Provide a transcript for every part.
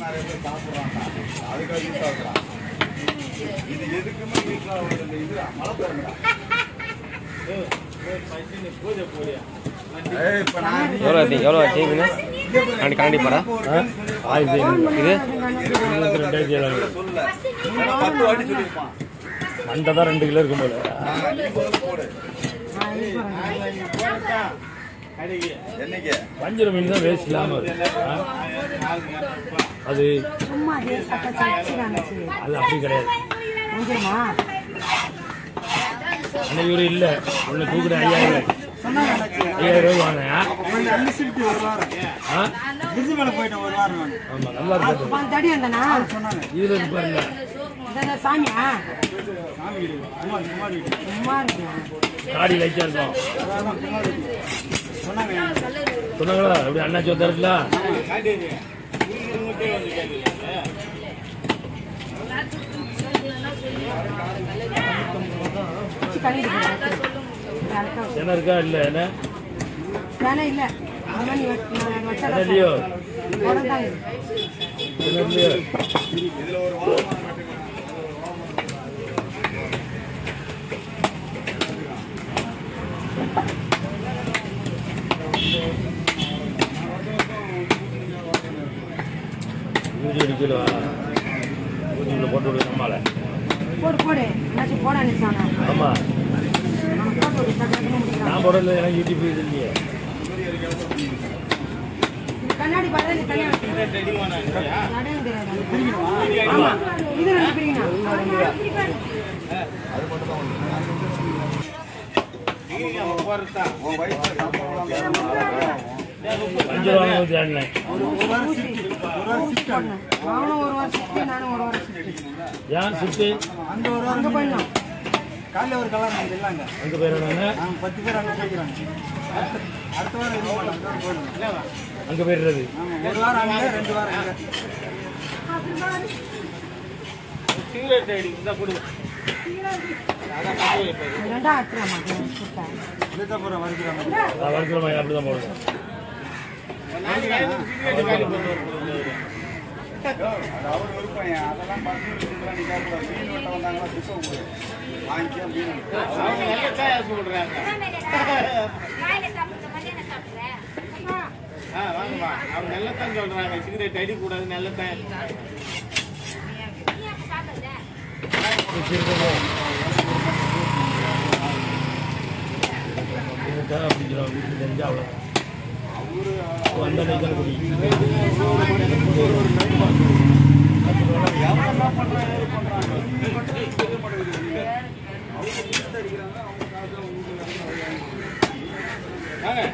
நிறைய பேர் சாப்பிடுறாங்க அதுக்காக யூஸ் ஆகுறான் இது எதுக்குமே யூஸ் ஆகுறது இந்த இது மழை போடுறா ஏய் இப்ப நான் நீ- எவ்வளோ ஆச்சு எவ்வளோ ஆச்சு மீன் கண்டி கண்ணாடி பாரா ஆயிரத்தி ஐநூறு இது இருபத்தி ரெண்டாயிரத்தி ஏழாயிரம் சொல்லல நான் பத்து வாட்டி சொல்லியிருப்பான் மண்டை தான் ரெண்டு கிலோ இருக்கும் போல ஆ, நீ போடு, போடு என்னைக்கு வஞ்சிர மீன் தான் வேஸ்ட் இல்லாமல் ஆ? அது சும்மா அதே சட்டை சச்சி காமிச்சு அது அப்படி கிடையாது வந்துருமா அன்னைக்கு ஒரு இல்லை ஒன்று தூக்குற ஐயாயிரம் ஐயாயிரம் ரூபாய் வாங்கினேன் ஆ ஆமாம் நல்லா இருக்காது உன் தடி வந்தனா இதில் இருக்கு பாருங்க இந்த சாமியா சும்மா இருக்கு காடி லைட்டாக இருக்கும் சொன்னாங்களா அப்படி அண்ணாச்சி வந்தாருல வச்சு கழுவிட்டு என்ன இருக்கா இல்லை என்ன வேணா இல்ல ஆனா நீ வச்சு- நான் என்ன வச்சா இல்லையோ உடம்பு இது என்ன இல்லையோ இதுல ஒரு வாரம் நூற்றி ஒரு கிலோ நூற்றி போட்டு விடுங்க நம்மளால போடு போடு என்னாச்சும் போட நினைச்சானா ஆமாம் அவன் போட்டு விடு டக்கு டக்குன்னு முடிக்கிறான் நான் போடல எனக்கு யூடியூப் இது இல்லையே இந்த கண்ணாடி பார்த்தா நீ தனியா வைக்கணும் நடையும் தெரியாது ஆமா இது ரெண்டு பிரிக்கணும் உன் வயிற்றுல சாப்பிடலாம் அஞ்சு ரூபா நூற்றி அண்ணன் ஊசி ஊசி போடணும் அவனும் ஒரு வாரம் சுற்றி நானும் ஒரு வாரம் சுற்றி ஏன் சுற்றி அங்கே போயிடணும் காலைல ஒரு கல்யாணம் வந்து இல்லைங்க அங்கே போயிட நாங்கள் நாங்கள் பத்து பேர் அங்கே போய்க்கிறாங்க அடுத்த வாரம் இது பண்ணலாம் போயிடுவோம் அங்கே போயிடுறது ஆமாம் ஒரு வாரம் அங்கே ரெண்டு வாரம் அங்கே ரெண்டா எடுத்துலாமா சுத்தேன் விழுத்தப்புறம் வருகிறாங்க நான் வளர்க்குறோம் அப்படி தான் போடுவேன் அது அவர் விருப்பம் ஏன். அதெல்லாம் பத்து நிமிஷத்துல நீ கேட்கக்கூடாது. மீன் வெட்ட வந்தாங்களா, திட்டம் கொடு. வாங்கிக்க, மீன் வெட்டு. காலையில சாப்பிட்டு மதியானம் சாப்பிடுறேன் அவங்க நல்லத்தான் சொல்றாங்க சிகரெட் அடிக்கூடாது நல்லத்தான் நீ அப்ப சாப்பிடுற இதுதான் அப்படின்னு சொல்லுவாங்க வீட்டுக்கு தெரிஞ்சா அவ்வளோ அந்த நீங்க குடி வாங்க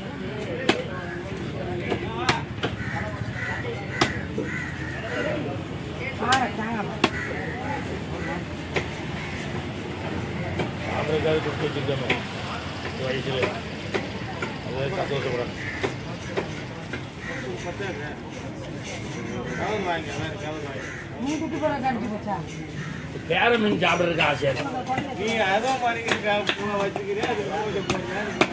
ஆற தேங்காய் சாப்பிட்றதுக்காக கொடுத்து வச்சுருக்கோமே இந்த வயசில் அது சந்தோஷப்படணும் கவர் வாங்க கவர் வாங்க நீ குட்டி போட கடிச்சு போச்சா கேர மீன் சாப்பிட்றதுக்கு ஆசையாக இருக்கு நீ அதோ பண்ணிக்கிறீங்க பூனை வச்சுக்கிறேன் அது கொஞ்சம் போடுங்க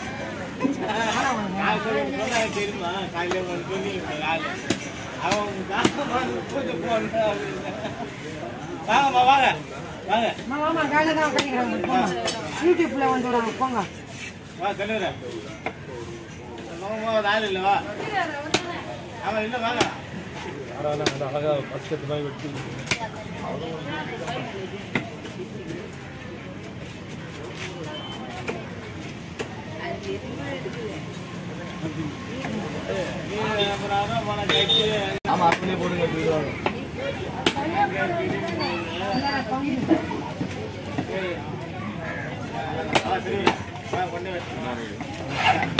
நான் சொன்னாங்க தெரியுமா காலையில ஒரு சொன்னீங்க காலையில அவன் கொஞ்சம் போன வாங்கம்மா வாங்க வாங்க ஆமா ஆமா காலையில் தான் கட்டிக்கிறாங்க போங்க யூடியூப்ல வந்து விடுறாங்க போங்க வா தலைவர ஒரு ஆள் இல்லை வா அவன் இல்லை வாங்க ஆனால் அந்த அழகாக பஸ்கத்து மாதிரி வெட்டி நீ அப்புறம் அதான் போன கட்சி ஆமா, அப்படியே போடுங்க, போயிடுவாங்க. ஆ சரி வா கொண்டு வச்சு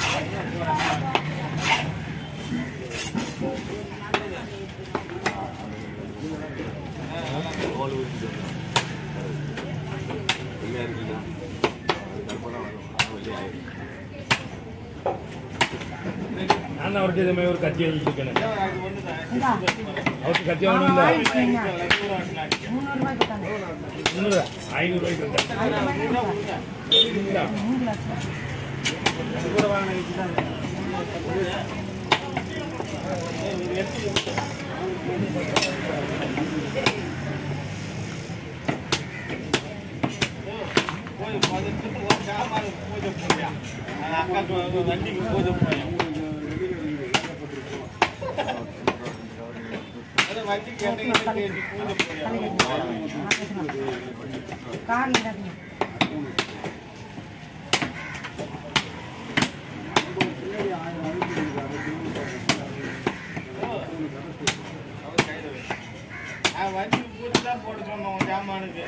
நான் அவர்கிட்ட இதே மாதிரி ஒரு கத்தி வச்சுருக்கேன் அது ஒன்று தான் இந்தா அவருக்கு கத்தி வாங்கணும் இல்லை வாங்கிக்கோங்க. முந்நூறு ரூபாய் கொடுத்தாங்க முந்நூறு ஐநூறுரூவாய்க்கு கொடுத்தேன் ஐநூறு ரூபாய் கொடுத்தாங்க. மூணு லட்சம் கூட வாங்கின வச்சு தான் போய் பதத்து போய் சாமானுக்கு பூஜை போறியா அது அக்காக்கு வண்டிக்கு பூஜை போறியா அது வண்டிக்கு எண்ணெய் தேடி பூஜை போறியா கார்ல இறங்குங்க. நான் வண்டிக்கு பூஜை தான் போட சொன்னோம் உன் சாமானுக்கு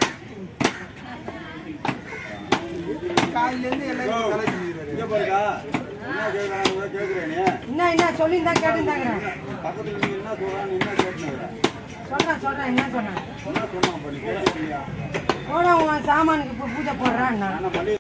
காலையிலேருந்து எல்லாரும் தலை இங்க பாருக்கா என்ன கேட்கறாங்க கேட்கிறேன் என்ன என்ன சொல்லியிருந்தா கேட்டுருந்தாங்கிறேன் பக்கத்துல நீ என்ன சொல்றான்னு என்ன கேட்டுனுக்குற சொல்றேன் சொல்றேன் என்ன சொன்னேன் என்ன சொன்னான் பண்ணி கேட்கலையா போட உன் சாமானுக்கு இப்போ பூஜை போடுறான்னா ஆனா பண்ணி